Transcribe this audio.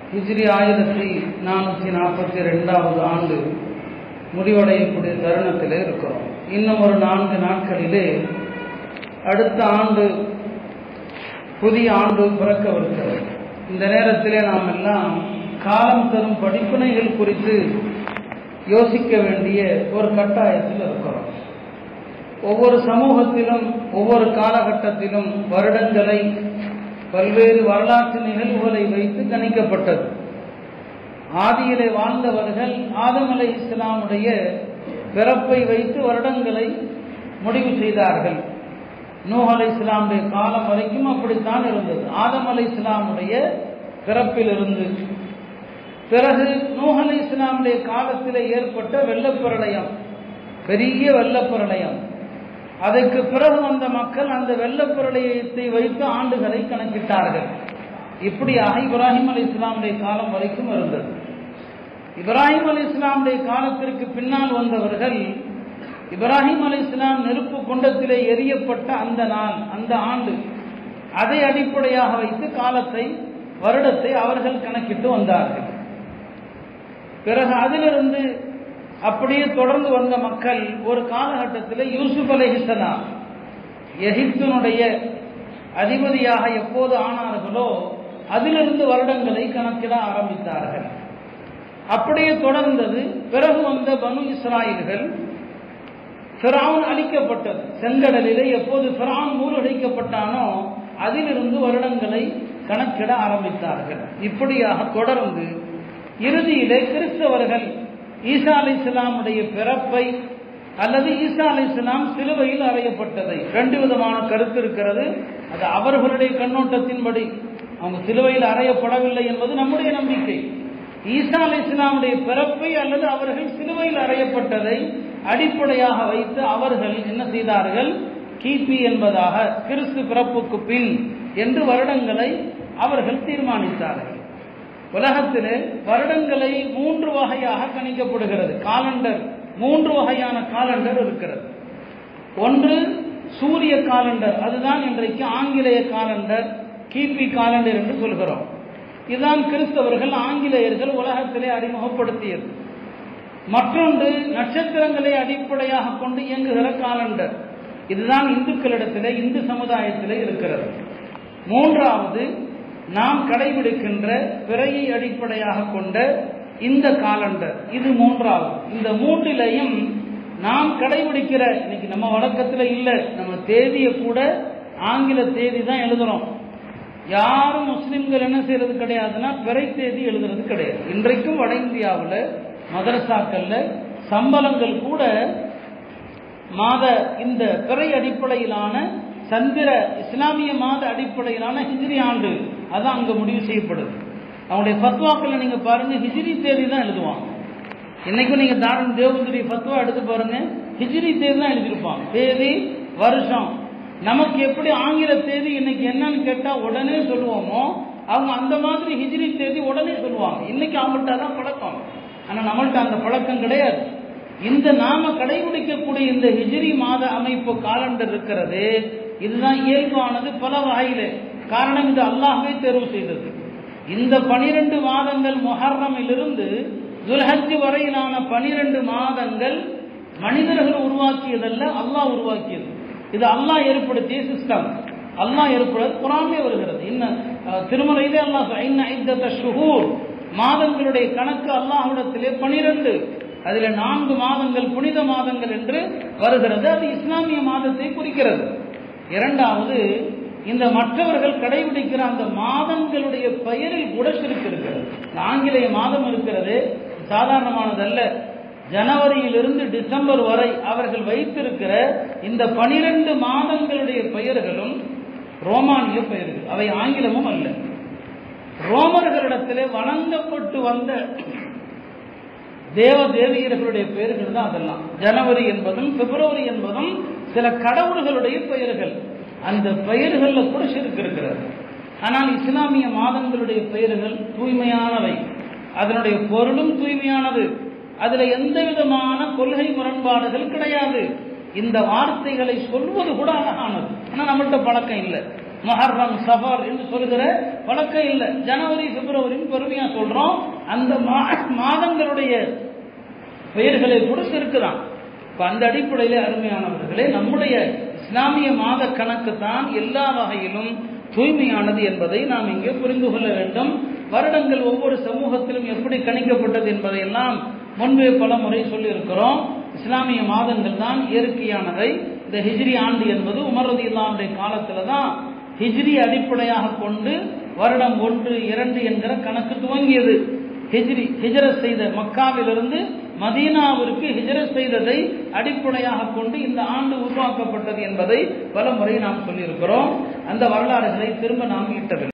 ஹிஜ்ரி ஆயிரத்தி நானூற்றி நாற்பத்தி ரெண்டாவது ஆண்டு முடிவடையக்கூடிய தருணத்தில் இருக்கிறோம் இன்னும் ஒரு நான்கு நாட்களிலே அடுத்த ஆண்டு புதிய ஆண்டு பிறக்கவிருக்கிறது இந்த நேரத்திலே நாம் எல்லாம் காலம் தரும் படிப்பினைகள் குறித்து யோசிக்க வேண்டிய ஒரு கட்டாயத்தில் இருக்கிறோம் ஒவ்வொரு சமூகத்திலும் ஒவ்வொரு காலகட்டத்திலும் வருடங்களை பல்வேறு வரலாற்று நிகழ்வுகளை வைத்து கணிக்கப்பட்டது ஆதியிலே வாழ்ந்தவர்கள் ஆதம் அலை இஸ்லாமுடைய பிறப்பை வைத்து வருடங்களை முடிவு செய்தார்கள் நூஹ் அலை இஸ்லாமுடைய காலம் வரைக்கும் அப்படித்தான் இருந்தது ஆதம் அலை இஸ்லாமுடைய பிறப்பிலிருந்து பிறகு நூஹ் அலை இஸ்லாமுடைய காலத்தில் ஏற்பட்ட வெள்ளப்பிரளயம் பெரிய வெள்ளப்பிரளயம் அதற்கு பிறகு வந்த மக்கள் அந்த வெள்ளப்பிரளயத்தை வைத்து ஆண்டுகளை கணக்கிட்டார்கள் இப்படியாக இப்ராஹிம் அலி இஸ்லாமுடைய காலம் வரைக்கும் இருந்தது இப்ராஹிம் அலி இஸ்லாமுடைய காலத்திற்கு பின்னால் வந்தவர்கள் இப்ராஹிம் அலி இஸ்லாம் நெருப்பு குண்டத்திலே எரியப்பட்ட அந்த நாள் அந்த ஆண்டு அதை அடிப்படையாக வைத்து காலத்தை வருடத்தை அவர்கள் கணக்கிட்டு வந்தார்கள் பிறகு அதிலிருந்து அப்படியே தொடர்ந்து வந்த மக்கள் ஒரு காலகட்டத்தில் யூசுப் அலைஹிஸ்லாம் எகிப்தினுடைய அதிபதியாக எப்போது ஆனார்களோ அதிலிருந்து வருடங்களை கணக்கிட ஆரம்பித்தார்கள் அப்படியே தொடர்ந்தது பிறகு வந்த பனு இஸ்ராயல்கள் ஃபிரான் அழிக்கப்பட்டது செங்கடலிலே எப்போது ஃபிரான் மூழ்கடிக்கப்பட்டானோ அதிலிருந்து வருடங்களை கணக்கிட ஆரம்பித்தார்கள் இப்படியாக தொடர்ந்து இறுதியிலே கிறிஸ்தவர்கள் ஈசா அலி இஸ்லாமுடைய பிறப்பை அல்லது ஈசா அலி இஸ்லாம் சிலுவையில் அறையப்பட்டதை ரெண்டு விதமான கருத்து இருக்கிறது அது அவர்களுடைய கண்ணோட்டத்தின்படி அவங்க சிலுவையில் அறையப்படவில்லை என்பது நம்முடைய நம்பிக்கை ஈசா அலி இஸ்லாமுடைய பிறப்பை அல்லது அவர்கள் சிலுவையில் அறையப்பட்டதை அடிப்படையாக வைத்து அவர்கள் என்ன செய்தார்கள் கிபி என்பதாக கிறிஸ்து பிறப்புக்கு பின் என்று வருடங்களை அவர்கள் தீர்மானித்தார்கள் உலகத்திலே வருடங்களை மூன்று வகையாக கணிக்கப்படுகிறது காலண்டர் மூன்று வகையான காலண்டர் இருக்கிறது ஒன்று சூரிய காலண்டர் அதுதான் இன்றைக்கு ஆங்கிலேய காலண்டர் கிபி காலண்டர் என்று சொல்கிறோம் இதுதான் கிறிஸ்தவர்கள் ஆங்கிலேயர்கள் உலகத்திலே அறிமுகப்படுத்தியது மற்றொன்று நட்சத்திரங்களை அடிப்படையாக கொண்டு இயங்குகிற காலண்டர் இதுதான் இந்துக்களிடத்திலே இந்து சமுதாயத்திலே இருக்கிறது மூன்றாவது நாம் கடைபிடிக்கின்ற பிறையை அடிப்படையாக கொண்ட இந்த காலண்டர் இது மூன்றாவது இந்த மூன்றிலையும் நாம் கடைபிடிக்கிற இன்னைக்கு நம்ம வழக்கத்தில் இல்லை நம்ம தேதியை கூட ஆங்கில தேதி தான் எழுதுறோம் யாரும் முஸ்லிம்கள் என்ன செய்யறது கிடையாதுன்னா பிறை தேதி எழுதுறது கிடையாது இன்றைக்கும் வட இந்தியாவில் மதரசாக்கள்ல சம்பளங்கள் கூட மாத இந்த பிறை அடிப்படையிலான சந்திர இஸ்லாமிய மாத அடிப்படையிலான ஹிஜ்ரி ஆண்டு அதான் அங்க முடிவு செய்யப்படுது அவங்களுடைய ஃபத்வாக்கள் நீங்க பாருங்க ஹிஜ்ரி தேதி தான் எழுதுவாங்க இன்னைக்கும் நீங்க தாரன் தேவந்துடைய ஃபத்வா எடுத்து பாருங்க ஹிஜ்ரி தேதி தான் எழுதியிருப்பாங்க தேதி வருஷம் நமக்கு எப்படி ஆங்கில தேதி இன்னைக்கு என்னன்னு கேட்டா உடனே சொல்லுவோமோ அவங்க அந்த மாதிரி ஹிஜ்ரி தேதி உடனே சொல்லுவாங்க இன்னைக்கு அவங்கள்ட்ட தான் பழக்கம் ஆனா நம்மள்ட்ட அந்த பழக்கம் கிடையாது இந்த நாம கடைபிடிக்கக்கூடிய இந்த ஹிஜ்ரி மாத அமைப்பு காலண்டர் இருக்கிறது இதுதான் இயல்பானது பல வகையில காரணம் இது அல்லாஹ்வே தேர்வு செய்தது இந்த பனிரெண்டு மாதங்கள் மொஹர்ரமிலிருந்து துல்ஹஜ் வரையிலான பனிரெண்டு மாதங்கள் மனிதர்கள் உருவாக்கியதல்ல அல்லாஹ் உருவாக்கியது இது அல்லாஹ் ஏற்படுத்திய சிஸ்டம் அல்லாஹ் ஏற்படுறது குரானே வருகிறது இன்ன திருமலையிலே அல்லாஹ் இன்ன ஐத்தத்த ஷுஹூர் மாதங்களுடைய கணக்கு அல்லாஹ்விடத்திலே பனிரெண்டு அதில் நான்கு மாதங்கள் புனித மாதங்கள் என்று வருகிறது அது இஸ்லாமிய மாதத்தை குறிக்கிறது இரண்டாவது இந்த மற்றவர்கள் கடைபிடிக்கிற அந்த மாதங்களுடைய பெயரில் கூட சிறுக்கு இருக்கிறது ஆங்கிலேய மாதம் இருக்கிறது சாதாரணமானதல்ல ஜனவரியிலிருந்து டிசம்பர் வரை அவர்கள் வைத்திருக்கிற இந்த பனிரெண்டு மாதங்களுடைய பெயர்களும் ரோமானிய பெயர்கள் அவை ஆங்கிலமும் அல்ல ரோமர்களிடத்திலே வணங்கப்பட்டு வந்த தேவ தேவியர்களுடைய பெயர்கள் தான் அதெல்லாம் ஜனவரி என்பதும் பிப்ரவரி என்பதும் சில கடவுள்களுடைய பெயர்கள் அந்த பெயர்களில் கூட சிறுக்கு இருக்கிறது ஆனால் இஸ்லாமிய மாதங்களுடைய பெயர்கள் தூய்மையானவை அதனுடைய பொருளும் தூய்மையானது அதுல எந்த விதமான கொள்கை முரண்பாடுகள் கிடையாது இந்த வார்த்தைகளை சொல்வது கூட அழகானது ஆனா நம்மள்ட்ட பழக்கம் இல்லை மொஹர்ரம் சஃபர் என்று சொல்கிற பழக்கம் இல்லை ஜனவரி பிப்ரவரின்னு பெருமையா சொல்றோம் அந்த மா- மாதங்களுடைய பெயர்களை கூட இருக்கிறான் இப்ப அந்த அடிப்படையிலே அருமையானவர்களே நம்முடைய இஸ்லாமிய மாத கணக்கு தான் எல்லா வகையிலும் தூய்மையானது என்பதை நாம் இங்கே புரிந்து கொள்ள வேண்டும் வருடங்கள் ஒவ்வொரு சமூகத்திலும் எப்படி கணிக்கப்பட்டது என்பதையெல்லாம் முன்பே பல முறை சொல்லியிருக்கிறோம் இஸ்லாமிய மாதங்கள் தான் இயற்கையானதை இந்த ஹிஜ்ரி ஆண்டு என்பது உமரது இல்லாமுடைய காலத்துல தான் ஹிஜ்ரி அடிப்படையாக கொண்டு வருடம் ஒன்று இரண்டு என்கிற கணக்கு துவங்கியது ஹிஜ்ரி ஹிஜரத் செய்த மக்காவிலிருந்து மதீனாவிற்கு ஹிஜரத் செய்ததை அடிப்படையாக கொண்டு இந்த ஆண்டு உருவாக்கப்பட்டது என்பதை பல முறை நாம் சொல்லியிருக்கிறோம் அந்த வரலாறுகளை திரும்ப நாம் ஈட்டவில்லை